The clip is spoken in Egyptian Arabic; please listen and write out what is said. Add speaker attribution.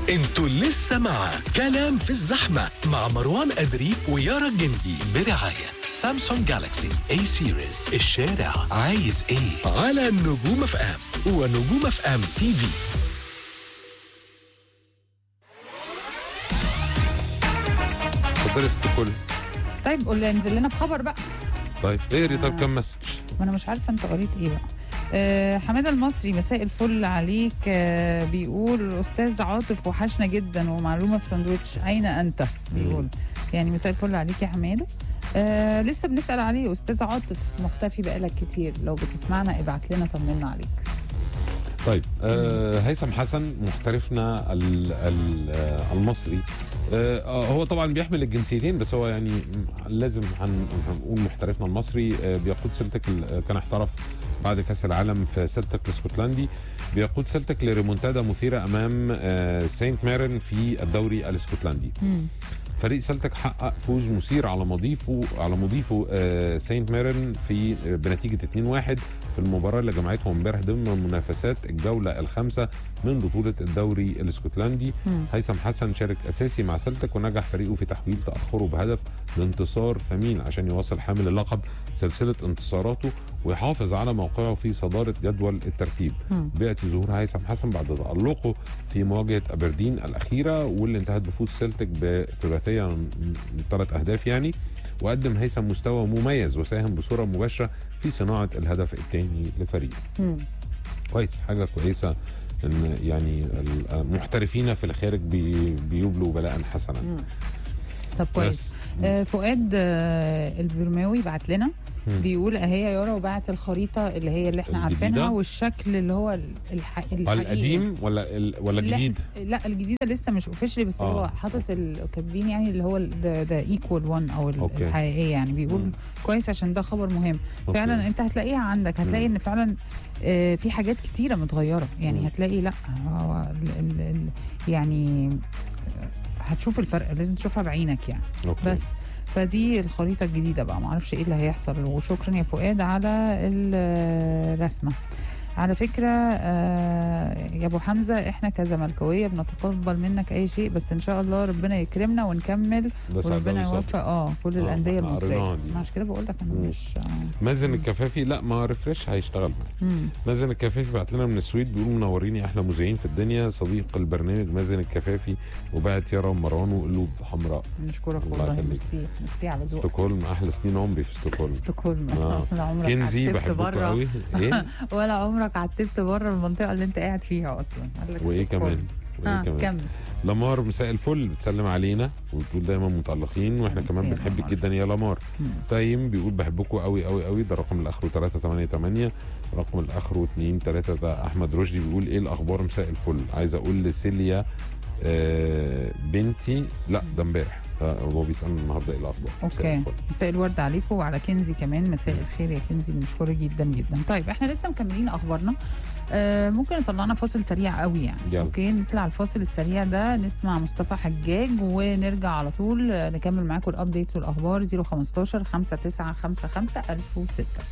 Speaker 1: انتوا لسه مع كلام في الزحمة مع مروان أدري ويارا الجندي برعاية سامسونج جالاكسي اي سيريز الشارع عايز ايه على نجوم اف ام ونجوم اف ام تي في
Speaker 2: اتفضلي يا ست الكل
Speaker 3: طيب قول انزل لنا بخبر بقى
Speaker 2: طيب اقري طب كم مسج
Speaker 3: ما انا مش عارفه انت قريت ايه بقى آه حماده المصري مساء الفل عليك آه بيقول استاذ عاطف وحشنا جدا ومعلومه في ساندوتش اين انت بيقول يعني مساء الفل عليك يا حماده آه لسه بنسال عليه استاذ عاطف مختفي بقالك كتير لو بتسمعنا ابعت لنا طمنا عليك
Speaker 2: طيب آه هيثم حسن محترفنا ال ال آه المصري آه هو طبعا بيحمل الجنسيتين بس هو يعني لازم هن- هنقول محترفنا المصري آه بيقود سلتك ال- كان احترف بعد كاس العالم في سلتك الاسكتلندي بيقود سلتك لريمونتادا مثيره امام آه سينت ميرن في الدوري الاسكتلندي
Speaker 3: مم.
Speaker 2: فريق سلتك حقق فوز مثير على مضيفه على مضيفه آه، سينت ميرن في آه، بنتيجه 2-1 في المباراه اللي جمعتهم امبارح ضمن منافسات الجوله الخامسه من بطوله الدوري الاسكتلندي
Speaker 3: مم.
Speaker 2: هيثم حسن شارك اساسي مع سلتك ونجح فريقه في تحويل تاخره بهدف لانتصار ثمين عشان يواصل حامل اللقب سلسله انتصاراته ويحافظ على موقعه في صداره جدول الترتيب
Speaker 3: مم.
Speaker 2: بياتي ظهور هيثم حسن بعد تألقه في مواجهة أبردين الأخيرة واللي انتهت بفوز سلتك بثلاثية ثلاث أهداف يعني وقدم هيثم مستوى مميز وساهم بصورة مباشرة في صناعة الهدف الثاني لفريقه
Speaker 3: مم.
Speaker 2: كويس حاجة كويسة ان يعني المحترفين في الخارج بي بيبلوا بلاء حسنا
Speaker 3: مم. طب كويس
Speaker 2: بس.
Speaker 3: آه فؤاد آه البرماوي بعت لنا
Speaker 2: مم.
Speaker 3: بيقول اهي يا يارا وبعت الخريطه اللي هي اللي احنا
Speaker 2: الجديدة؟
Speaker 3: عارفينها والشكل اللي هو الح... الحقيقي
Speaker 2: القديم ولا ال ولا
Speaker 3: لا،
Speaker 2: الجديد؟
Speaker 3: لا الجديده لسه مش اوفيشلي بس
Speaker 2: آه.
Speaker 3: هو حاطط ال- كاتبين يعني اللي هو ذا ايكوال وان او ال-
Speaker 2: أوكي.
Speaker 3: الحقيقيه يعني بيقول
Speaker 2: مم.
Speaker 3: كويس عشان ده خبر مهم
Speaker 2: أوكي.
Speaker 3: فعلا انت هتلاقيها عندك هتلاقي ان فعلا آه، في حاجات كتيره متغيره
Speaker 2: مم.
Speaker 3: يعني هتلاقي لا هو ال ال ال يعني آه، هتشوف الفرق لازم تشوفها بعينك يعني
Speaker 2: أوكي.
Speaker 3: بس فدي الخريطه الجديده بقى معرفش ايه اللي هيحصل وشكرا يا فؤاد على الرسمه على فكرة آه يا أبو حمزة إحنا كزملكاوية بنتقبل منك أي شيء بس إن شاء الله ربنا يكرمنا ونكمل
Speaker 2: ده سعد
Speaker 3: وربنا
Speaker 2: أوي صبري.
Speaker 3: يوفق اه كل
Speaker 2: آه،
Speaker 3: الأندية
Speaker 2: إحنا
Speaker 3: المصرية
Speaker 2: قريناها دي.
Speaker 3: ما عشان كده بقول لك أنا
Speaker 2: مم.
Speaker 3: مش آه.
Speaker 2: مازن الكفافي لا ما ريفريش هيشتغل معاه
Speaker 3: مم.
Speaker 2: مازن الكفافي بعت لنا من السويد بيقول منوريني احلى مذيعين في الدنيا صديق البرنامج مازن الكفافي وبعت يارا ومروان وقلوب حمراء
Speaker 3: نشكرك
Speaker 2: الله
Speaker 3: والله
Speaker 2: يخليك.
Speaker 3: ميرسي ميرسي على ذوقك
Speaker 2: ستوكهولم احلى سنين عمري في ستوكهولم
Speaker 3: ستوكهولم
Speaker 2: آه.
Speaker 3: ولا عمرك
Speaker 2: كنزي
Speaker 3: عتبت
Speaker 2: بحبكم
Speaker 3: بره
Speaker 2: قوي ايه
Speaker 3: ولا عمرك عتبت بره المنطقة اللي أنت قاعد فيها أصلا قال لك
Speaker 2: وايه
Speaker 3: ستوكهولم.
Speaker 2: كمان وايه
Speaker 3: اه
Speaker 2: كمان
Speaker 3: كمل
Speaker 2: لامار مساء الفل بتسلم علينا وبتقول دايما متألقين واحنا
Speaker 3: ميرسي
Speaker 2: كمان
Speaker 3: يا
Speaker 2: بنحبك
Speaker 3: لامار.
Speaker 2: جدا يا لامار
Speaker 3: مم.
Speaker 2: تايم بيقول بحبكم قوي قوي قوي ده رقم الاخر 388 رقم الاخر 2 3 ده احمد رشدي بيقول ايه الاخبار مساء الفل عايز اقول لسيليا آه بنتي لا ده امبارح ده هو بيسالني النهارده ايه الاخبار مساء
Speaker 3: اوكي
Speaker 2: الفل.
Speaker 3: مساء الورد عليكم وعلى كنزي كمان مساء الخير يا كنزي بنشكرك جدا جدا طيب احنا لسه مكملين اخبارنا آه ممكن نطلعنا فاصل سريع قوي يعني
Speaker 2: يلا.
Speaker 3: اوكي نطلع الفاصل السريع ده نسمع مصطفى حجاج ونرجع على طول آه، نكمل معاكم الابديتس والاخبار 015 5955 1006